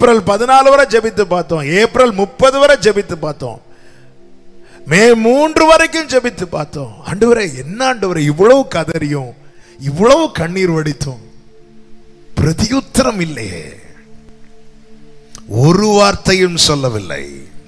April பதினாலு வரை ஜெபித்து பார்த்தோம் ஏப்ரல் முப்பது வரை ஜெபித்து பார்த்தோம் மே மூன்று வரைக்கும் ஜெபித்து பார்த்தோம் ஆண்டவரே என்ன ஆண்டவரே இவ்வளவு கதறியும் இவ்வளவு கண்ணீர் வடித்தோம் பிரதியுத்தரம் இல்லையே ஒரு வார்த்தையும் சொல்லவில்லை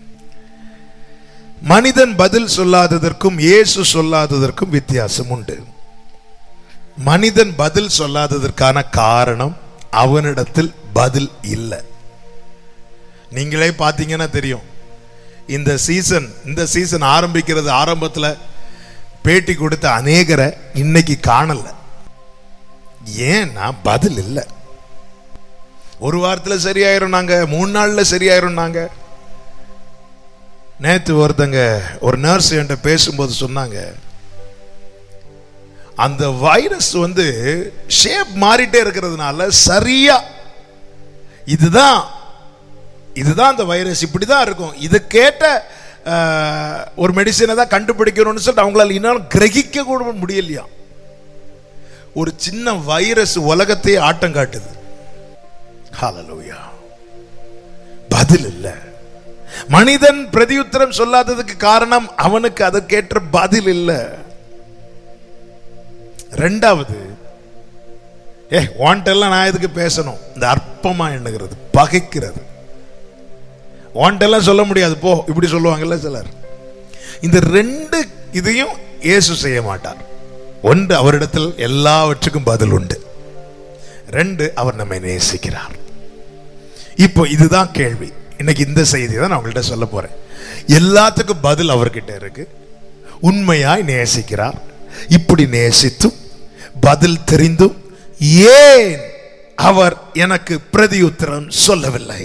மனிதன் பதில் சொல்லாததற்கும் இயேசு சொல்லாததற்கும் வித்தியாசம் உண்டு மனிதன் பதில் சொல்லாததற்கான காரணம் அவனிடத்தில் பதில் இல்லை நீங்களே பார்த்தீங்கன்னா தெரியும் இந்த சீசன் இந்த சீசன் ஆரம்பிக்கிறது ஆரம்பத்தில் பேட்டி கொடுத்த அநேகரை இன்னைக்கு காணல ஏன்னா பதில் இல்லை ஒரு வாரத்தில் சரியாயிரும் நாங்க மூணு நாள்ல சரியாயிரும் நாங்க நேத்து ஒருத்தங்க ஒரு நர்ஸ் என்கிட்ட பேசும்போது சொன்னாங்க அந்த வைரஸ் வந்து ஷேப் மாறிட்டே இருக்கிறதுனால சரியா இதுதான் இதுதான் அந்த வைரஸ் இப்படி தான் இருக்கும் இது கேட்ட அஹ், ஒரு மெடிசனை தான் கண்டுபிடிக்கணும்னு சொல்லிட்டு அவங்களால இன்னும் கிரகிக்க கூட முடியலையா ஒரு சின்ன வைரஸ் உலகத்தையே ஆட்டம் காட்டுது ஹalleluya பதில் இல்ல மனிதன் பிரதியுத்தரம் சொல்லாததுக்கு காரணம் அவனுக்கு அதற்கேற்ற பதில் இல்ல ரெண்டாவது ஏ வாண்டெல்லாம் நான் எதுக்கு பேசணும் இந்த அற்பமா எண்ணுகிறது பகைக்கிறது வாண்டெல்லாம் சொல்ல முடியாது போ இப்படி சொல்லுவாங்கல்ல சிலர் இந்த ரெண்டு இதையும் இயேசு செய்ய மாட்டார் ஒன்று அவரிடத்தில் எல்லாவற்றுக்கும் பதில் உண்டு ரெண்டு அவர் நம்மை நேசிக்கிறார் இப்போ இதுதான் கேள்வி இன்னைக்கு இந்த செய்தி தான் நான் உங்கள்கிட்ட சொல்ல போறேன் எல்லாத்துக்கும் பதில் அவர்கிட்ட இருக்கு உண்மையாய் நேசிக்கிறார் இப்படி நேசித்தும் பதில் தெரிந்தும் ஏன் அவர் எனக்கு பிரதியுத்தரம் சொல்லவில்லை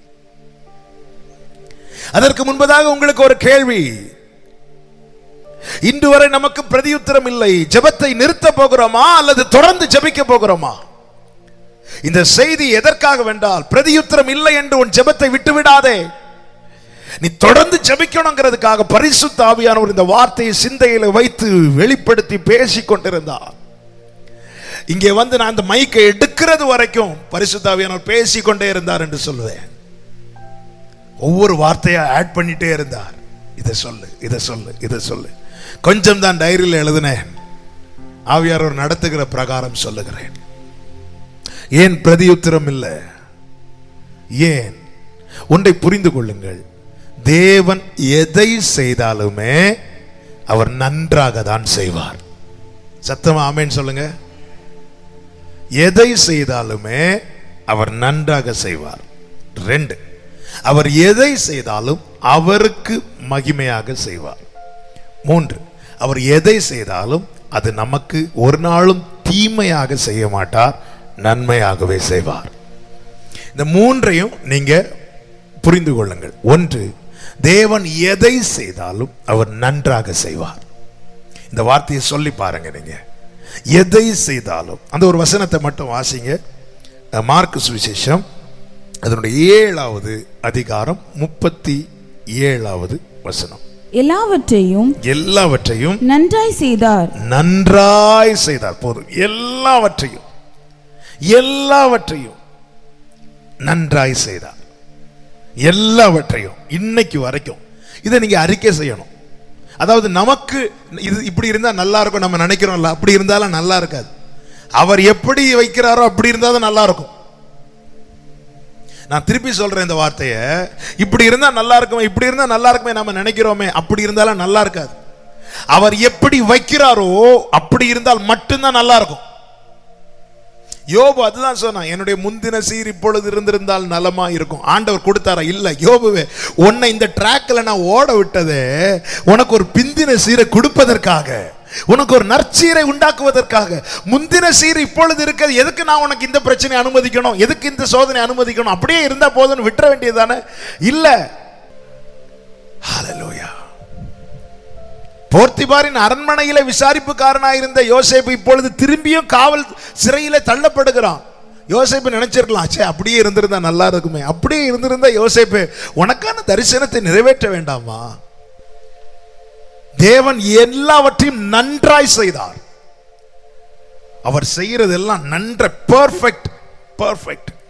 அதற்கு முன்பதாக உங்களுக்கு ஒரு கேள்வி இன்று வரை நமக்கு பிரதியுத்தரம் இல்லை ஜெபத்தை நிறுத்த போகிறோமா அல்லது தொடர்ந்து ஜெபிக்க போகிறோமா இந்த செய்தி எதற்காக வென்றால் பிரதியுத்தரம் இல்லை என்று உன் ஜெபத்தை விட்டு விடாதே நீ தொடர்ந்து ஜெபிக்கணுங்கிறதுக்காக பரிசுத்த ஆவியானவர் இந்த வார்த்தையை சிந்தையில வைத்து வெளிப்படுத்தி பேசிக் கொண்டிருந்தார் இங்கே வந்து நான் அந்த மைக்கை எடுக்கிறது வரைக்கும் பரிசுத்த ஆவியானவர் பேசிக் கொண்டே இருந்தார் என்று சொல்லுவேன் ஒவ்வொரு வார்த்தையா ஆட் பண்ணிட்டே இருந்தார் இதை சொல்லு இதை சொல்லு இதை சொல்லு கொஞ்சம் தான் டைரியில் எழுதினேன் ஆவியாரவர் நடத்துகிற பிரகாரம் சொல்லுகிறேன் ஏன் பிரதியுத்தரம் இல்லை ஏன் ஒன்றை புரிந்து கொள்ளுங்கள் தேவன் எதை செய்தாலுமே அவர் நன்றாக தான் செய்வார் சத்தமா ஆமேன்னு சொல்லுங்க எதை செய்தாலுமே அவர் நன்றாக செய்வார் ரெண்டு அவர் எதை செய்தாலும் அவருக்கு மகிமையாக செய்வார் மூன்று அவர் எதை செய்தாலும் அது நமக்கு ஒரு நாளும் தீமையாக செய்ய மாட்டார் நன்மையாகவே செய்வார் இந்த மூன்றையும் நீங்க புரிந்து கொள்ளுங்கள் ஒன்று தேவன் எதை செய்தாலும் அவர் நன்றாக செய்வார் இந்த வார்த்தையை சொல்லி பாருங்க நீங்க எதை செய்தாலும் அந்த ஒரு வசனத்தை மட்டும் வாசிங்க அஹ், மார்க்கு சுவிசேஷம் அதனுடைய ஏழாவது அதிகாரம் முப்பத்தி ஏழாவது வசனம் எல்லாவற்றையும் எல்லாவற்றையும் நன்றாய் செய்தார் நன்றாய் செய்தார் போதும் எல்லாவற்றையும் எல்லாவற்றையும் நன்றாய் செய்தார் எல்லாவற்றையும் இன்னைக்கு வரைக்கும் இதை நீங்க அறிக்கை செய்யணும் அதாவது நமக்கு இது இப்படி இருந்தா நல்லா இருக்கும் நம்ம நினைக்கிறோம்ல அப்படி இருந்தாலும் நல்லா இருக்காது அவர் எப்படி வைக்கிறாரோ அப்படி இருந்தாலும் நல்லா இருக்கும் நான் திருப்பி சொல்றேன் இந்த வார்த்தையை இப்படி இருந்தா நல்லா இருக்குமே இப்படி இருந்தா நல்லா இருக்குமே நம்ம நினைக்கிறோமே அப்படி இருந்தாலும் நல்லா இருக்காது அவர் எப்படி வைக்கிறாரோ அப்படி இருந்தால் மட்டும்தான் நல்லா இருக்கும் யோபு அதுதான் சொன்னான் என்னுடைய முந்தின சீர் இப்பொழுது இருந்திருந்தால் நலமா இருக்கும் ஆண்டவர் கொடுத்தாரா இல்ல யோபுவே உன்னை இந்த ட்ராக்ல நான் ஓட விட்டதே உனக்கு ஒரு பிந்தின சீரை கொடுப்பதற்காக உனக்கு ஒரு நற்சீரை உண்டாக்குவதற்காக முந்தின சீர் இப்பொழுது இருக்கிறது எதுக்கு நான் உனக்கு இந்த பிரச்சனை அனுமதிக்கணும் எதுக்கு இந்த சோதனை அனுமதிக்கணும் அப்படியே இருந்தா போதும்னு விட்டுற வேண்டியதுதானே இல்ல ஹalleluya போர்த்திபாரின் அரண்மனையில விசாரிப்புக்காரனாக இருந்த யோசேப்பு இப்பொழுது திரும்பியும் காவல் சிறையில தள்ளப்படுகிறான் யோசேப்பு நினைச்சிருக்கலாம் சே அப்படியே இருந்திருந்தா நல்லா இருக்குமே அப்படியே இருந்திருந்தா யோசேப்பு உனக்கான தரிசனத்தை நிறைவேற்ற வேண்டாமா தேவன் எல்லாவற்றையும் நன்றாய் செய்தார் அவர் செய்யறதெல்லாம் நன்ற பெர்ஃபெக்ட் பெர்ஃபெக்ட்